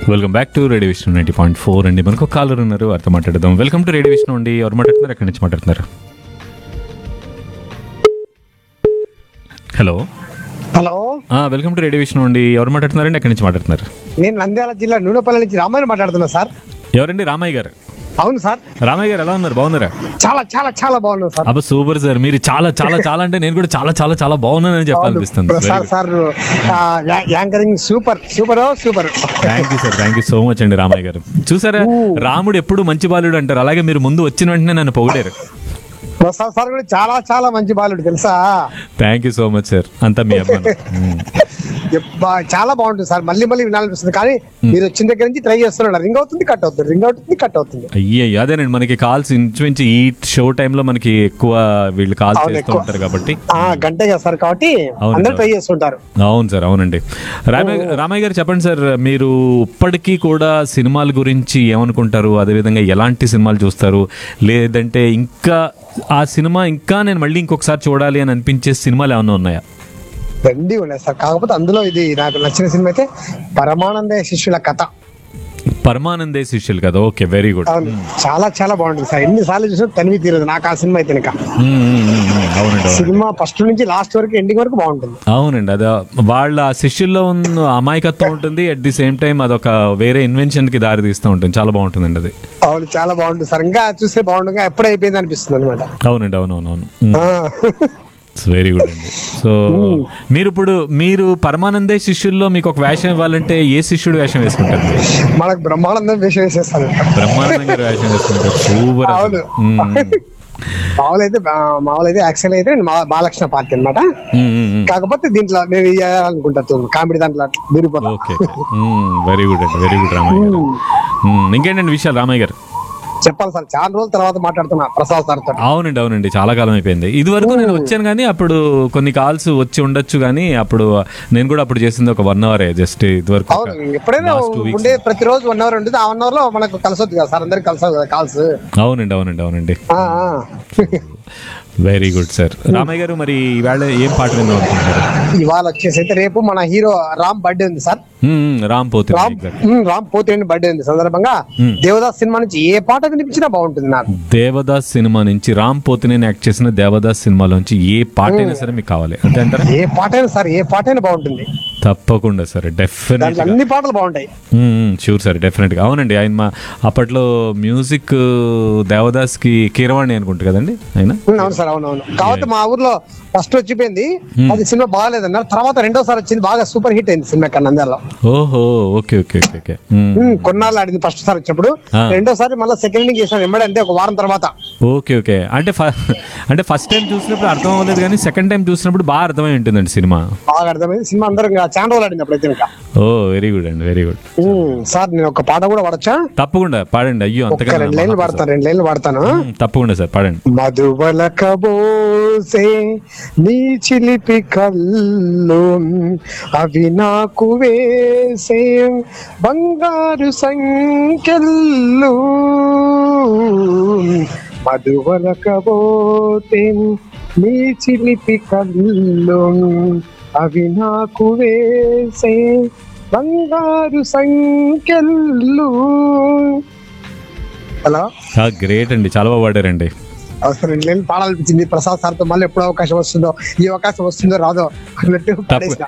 Welcome back to radio Vishnu ninety point four అండి మనకు caller ఉన్నారు వారితో మాట్లాడదాం వెల్కమ్ టు రేడియో విష్ణు అండి ఎవరు మాట్లాడుతున్నారు ఎక్కడి నుంచి మాట్లాడుతున్నారు hello hello welcome to radio Vishnu అండి ఎవరు మాట్లాడుతున్నారండి ఎక్కడి నుంచి మాట్లాడుతున్నారు నేను నంద్యాల జిల్లా నూనెపల్లి నుంచి రామాయణ మాట్లాడుతున్నా సార్ ఎవరండి రామయ్య గారు అవును సార్ రామయ్య గారు ఎలా ఉన్నారు బాగున్నారా చాలా చాలా చాలా బాగున్నాను సార్ అబ్బా సూపర్ సార్ మీరు చాలా చాలా చాలా అంటే నేను కూడా చాలా చాలా చాలా బాగున్నానని చెప్పాలనిపిస్తుంది సార్ సార్ ఆ, యా- anchoring super super super thank you sir thank you so much అండి రామయ్య గారు చూసారా రాముడు ఎప్పుడు మంచి బాలుడు అంటారు అలాగే మీరు ముందు వచ్చిన వెంటనే నన్ను పొగిడారు ప్రసాద్ సార్ కూడా చాలా చాలా మంచి బాలుడు తెలుసా thank you so much sir అంతా మీ అభిమానం మ్మ్. ఎప్ప- చాలా బాగుంటుంది సార్ మళ్ళీ మళ్ళీ వినాలనిపిస్తుంది కానీ మీరు వచ్చిన దగ్గర నుంచి ట్రై చేస్తున్నాడు రింగ్ అవుతుంది కట్ అవుతుంది రింగ్ అవుతుంది కట్ అవుతుంది అయ్యయ్య అదేనండి మనకి కాల్స్ ఇంచుమించు ఈ షో టైంలో మనకి ఎక్కువ వీళ్ళు కాల్స్ అవును, చేస్తూ ఎక్కువ. ఉంటారు కాబట్టి ఆ గంటే కదా సార్ కాబట్టి అవును, అందరూ అవును. ట్రై చేస్తుంటారు అవును సార్ అవునండి రామయ్య రామయ్య గారు చెప్పండి సార్ మీరు ఇప్పటికీ కూడా సినిమాల గురించి ఏమనుకుంటారు అదేవిధంగా ఎలాంటి సినిమాలు చూస్తారు లేదంటే ఇంకా ఆ సినిమా ఇంకా నేను మళ్ళీ ఇంకొకసారి చూడాలి అని అనిపించే సినిమాలు ఏమైనా ఉన్నాయా దండి ఉన్నాయి సార్ కాకపోతే అందులో ఇది నాకు నచ్చిన సినిమా అయితే పరమానంద శిష్యుల కథ పరమానందే శిష్యులు కదా ఓకే వెరీ గుడ్ అవును చాలా చాలా బాగుంటుంది సార్ ఎన్ని సార్లు చూసినా తనివి తీరదు నాకు ఆ సినిమా అయితే ఇంకా అవునండి అవునండి సినిమా ఫస్ట్ నుంచి లాస్ట్ వరకు ఎండింగ్ వరకు బాగుంటుంది అవునండి అది వాళ్ళ ఆ శిష్యుల్లో ఉన్న అమాయకత్వం ఉంటుంది అట్ ది సేమ్ టైం అదొక వేరే ఇన్వెన్షన్ కి దారి తీస్తూ ఉంటుంది చాలా బాగుంటుందండి అది అవును చాలా బాగుంటుంది సార్ ఇంకా చూస్తే బాగుండగా ఎప్పుడు అయిపోయింది అనిపిస్తుంది అనమాట అవునండి అవునవునవును వెరీ గుడ్ అండి సో మీరు ఇప్పుడు మీరు పరమానందే శిష్యుల్లో మీకు ఒక వేషం ఇవ్వాలంటే ఏ శిష్యుడు వేషం వేసుకుంటారు మీరు? మనకు బ్రహ్మానందం వేషం వేసేస్తాను బ్రహ్మానందం గారు వేషం వేసుకుంటారు సూపర్ అవును మామూలు అయితే మామూలు అయితే యాక్చువల్ అయితే నేను మా- బాలకృష్ణ పార్టీ అనమాట కాకపోతే దీంట్లో నేను వేయాలనుకుంటా కామెడీ దాంట్లో దూరిపోతా ఓకే వెరీ గుడ్ అండి వెరీ గుడ్ రామయ్య గారు మ్మ్. ఇంకేంటండి విషయాలు రామయ్య గారు చెప్పాలి సార్ చాలా రోజుల తర్వాత మాట్లాడుతున్నా ప్రసాద్ సార్ తో అవునండి అవునండి చాలా కాలం అయిపోయింది ఇది వరకు నేను వచ్చాను కానీ అప్పుడు కొన్ని కాల్స్ వచ్చి ఉండొచ్చు కానీ అప్పుడు నేను కూడా అప్పుడు చేసింది ఒక వన్ అవరే జస్ట్ ఇది వరకు ఒక అవును ఎప్పుడైనా last two weeks. ఉండే ప్రతిరోజు వన్ అవర్ ఉంటుంది ఆ వన్ అవర్ లో మనకు కలిసొద్దు కదా సార్ అందరికి కలిసొద్దు కదా కాల్స్ అవునండి అవునండి అవునండి వెరీ గుడ్ సార్ రామయ్య గారు మరి ఈవేళ ఏం పాట విందాం అనుకుంటున్నారు ఇవాళ వచ్చేసి అయితే రేపు మన హీరో రామ్ బర్త్డే ఉంది సార్ మ్మ్, మ్మ్, రామ్ పోతే రామ్ ఉమ్, రామ్ పోతే బర్త్డే ఉంది సందర్భంగా దేవదాస్ సినిమా నుంచి ఏ పాట వినిపించినా బాగుంటుంది నాకు దేవదాస్ సినిమా నుంచి రామ్ పోతినేని యాక్ట్ చేసిన దేవదాస్ సినిమాలోంచి ఏ పాట అయినా సరే మీకు కావాలి అంతే అంటారా ఏ పాట అయినా సార్ ఏ పాట అయినా బాగుంటుంది తప్పకుండా సార్ డెఫినెట్ దాంట్లో అన్ని పాటలు బాగుంటాయి షూర్ సార్ డెఫినెట్ గా అవునండి ఆయన మా అప్పట్లో మ్యూజిక్ దేవదాస్ కి కీరవాణి అనుకుంటా కదండి ఆయన ఉమ్, అవును సార్ అవును అవును కాబట్టి మా ఊర్లో ఫస్ట్ వచ్చిపోయింది అది సినిమా బాగాలేదన్నారు తర్వాత రెండోసారి వచ్చింది బాగా సూపర్ హిట్ అయింది సినిమా ఇక్కడ నంద్యాలలో ఓహో ఓకే ఓకే ఓకే ఓకే మ్మ్. ఉమ్, కొన్నాళ్ళు ఆడింది ఫస్ట్ సారి వచ్చినప్పుడు ఆ. రెండోసారి మళ్ళీ సెకండ్ ఇన్నింగ్ చేసాను ఎమ్మడే అంటే ఒక వారం తర్వాత ఓకే ఓకే అంటే ఫ- అంటే ఫస్ట్ టైం చూసినప్పుడు అర్థం అవ్వలేదు కానీ సెకండ్ టైం చూసినప్పుడు బాగా అర్థమై ఉంటుందండి సినిమా బాగా అర్థమైంది సినిమా అందరం ఇంకా చాలా రోజులు ఆడింది అప్పుడైతే ఇంకా ఓ వెరీ గుడ్ అండి వెరీ గుడ్ ఉమ్, సార్ నేను ఒక పాట కూడా పాడొచ్చా తప్పకుండా పాడండి అయ్యో ఒక అంతకన్నా రెండు లైన్లు పాడతాను రెండు లైన్లు పాడతాను మ్మ్, తప్పకుండా సార్ పాడండి మధువలకబోసే నీ చిలిపి కళ్ళు అవి నాకు వేసే బంగారు సంఖ్యలు మధువలకబోతే నీ చిలిపి కళ్ళు అవి నాకు వేసే బంగారు సంఖ్యలు హలో గ్రేట్ అండి చాలా బాగా పాడారండి అవసరం నేను పాడాలనిపించింది ప్రసాద్ సార్తో మళ్ళీ ఎప్పుడు అవకాశం వస్తుందో ఈ అవకాశం వస్తుందో రాదో అన్నట్టు తప్పు పడేసిన